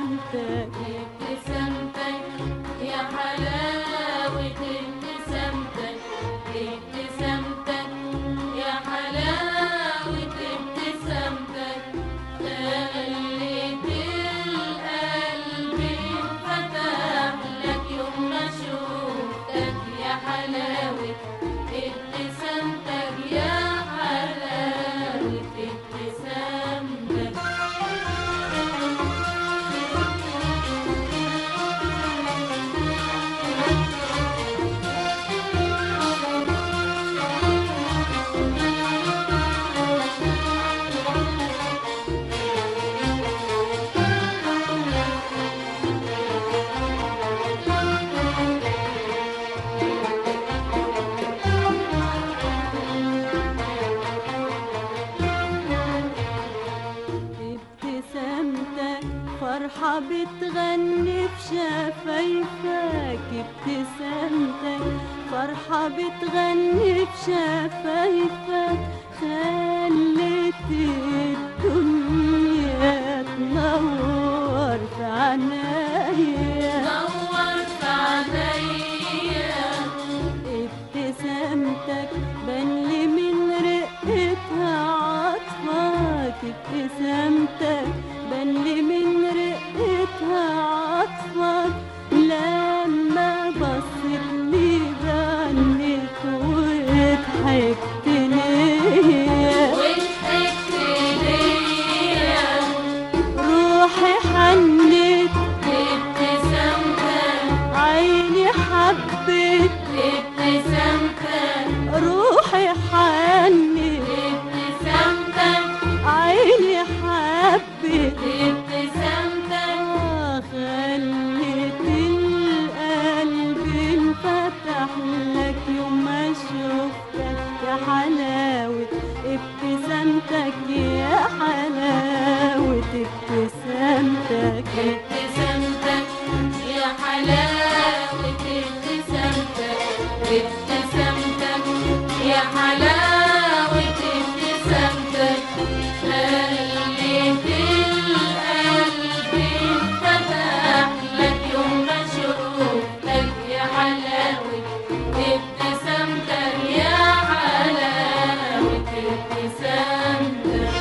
ابتسامتك ابتسامتك يا حلاوة ابتسامتك ابتسامتك يا حلاوة ابتسامتك خليت القلب انفتح لك يوم ما شوفتك يا حلاوة ابتسامتك يا حلاوة ابتسامتك ابتسامتك فرحة بتغني في شفايفك ابتسامتك فرحة بتغني في شفايفك خلت الدنيا تنور في عنايا نورت عينيا ابتسامتك بنلي من رقتها عطفك ابتسامتك بنلي من رقتها عطفك لما بصت لي غنيت وضحكت ليا وضحكت ليا روحي حنت ابتسامتك عيني حبت ابتسامتك روحي حنت ابتسامتك عيني حبت ابتسامتك خلت القلب انفتح لك يوم ما شفتك يا حلاوة ابتسامتك يا حلاوة ابتسامتك ابتسامتك يا حلاوة ابتسامتك ابتسامتك يا حلاوة ابتسامتك خليت القلب انفتح لك يوم ما شوفتك يا حلاوة ابتسامتك يا حلاوة ابتسامتك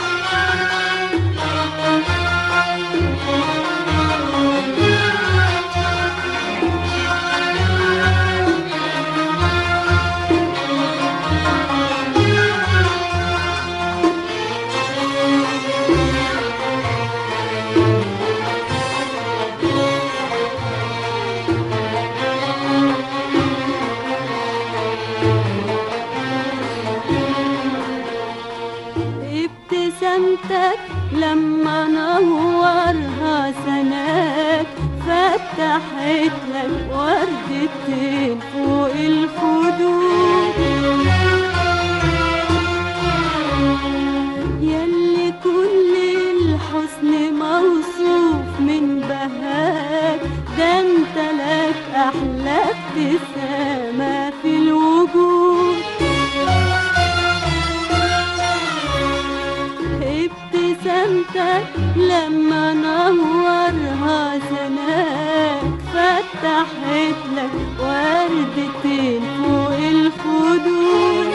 ابتسامتك لما نورها سناك فتحت لك وردتين فوق الخدود يلي كل الحسن موصوف من بهاك ده انت لك احلى ابتسامة في الوجود ابتسامتك لما نورها سناك فتحت لك وردتين فوق الخدود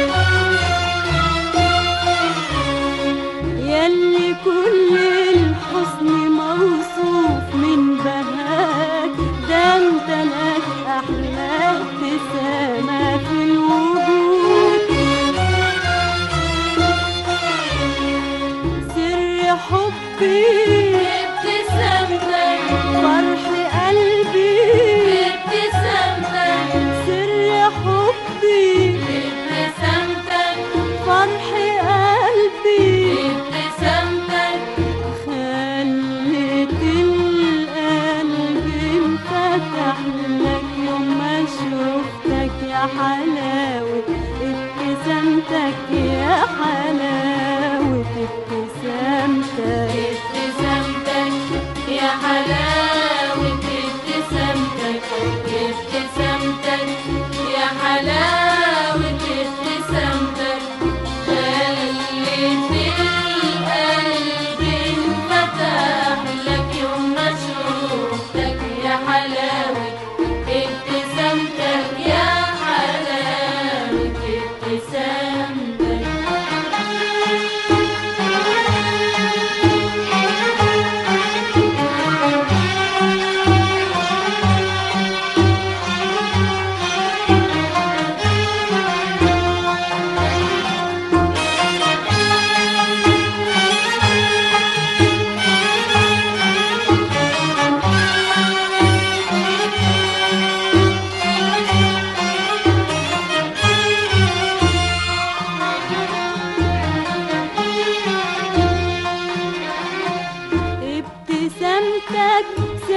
يلي كل الحسن موصوف من بهاك ده انت لك احلى ابتسامة في الوجود سر حبي ابتسامتك فرح قلبي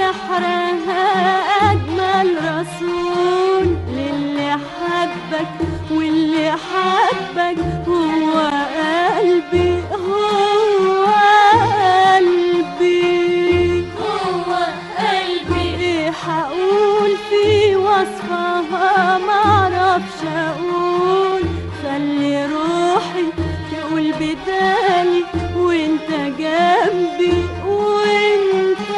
سحرها أجمل رسول للي حبك واللي حبك هو قلبي هو قلبي هو قلبي ايه هقول في وصفها معرفش اقول خلي روحي تقول بدالي وانت جنبي وانت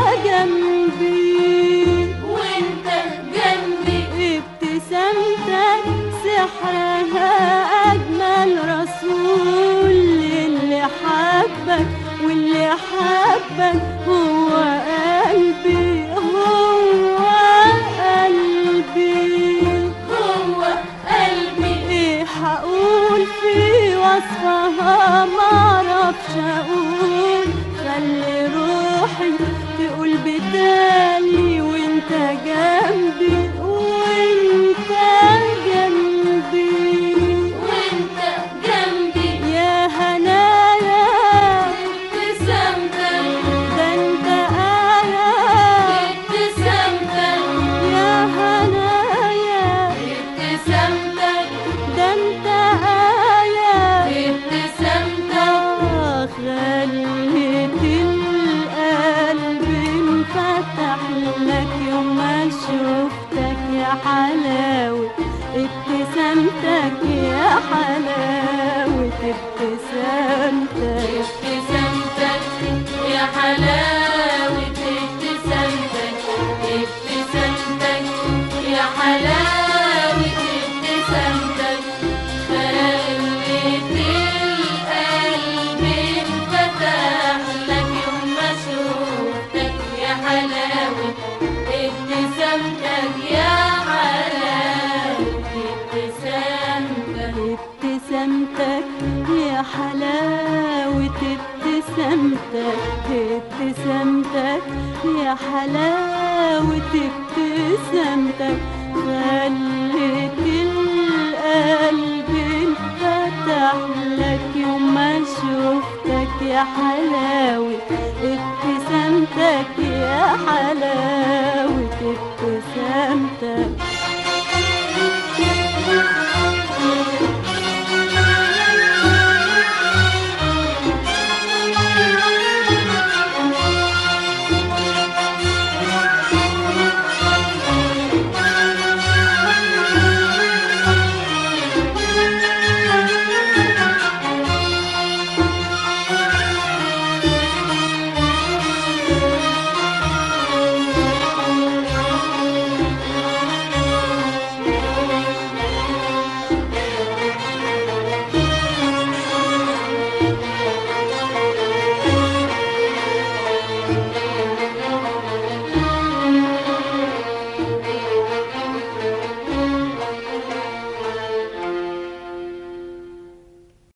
جنبي وانت جنبي ابتسامتك سحرها أجمل رسول اللي حبك واللي حبك هو قلبي هو قلبي هو قلبي ايه هقول في وصفها معرفش اقول خلي روحي تقول بدالي وانت جنبي وانت جنبي وانت جنبي يا هنايا ابتسامتك ده انت آية ابتسامتك يا هنايا ابتسامتك ده انت آية ابتسامتك خليت القلب انفتح لك يوم ما شفتك يا حلاوة ابتسامتك يا حلاوة ابتسامتك ابتسامتك يا حلاوة ابتسامتك ابتسامتك يا حلاوة ابتسامتك خليت القلب انفتح لك يوم ما شفتك يا حلاوة ابتسامتك يا حلاوة ابتسامتك ابتسامتك يا حلاوة ابتسامتك ابتسامتك يا حلاوة ابتسامتك خلت القلب انفتح لك يوم ما شفتك يا حلاوة ابتسامتك يا حلاوة ابتسامتك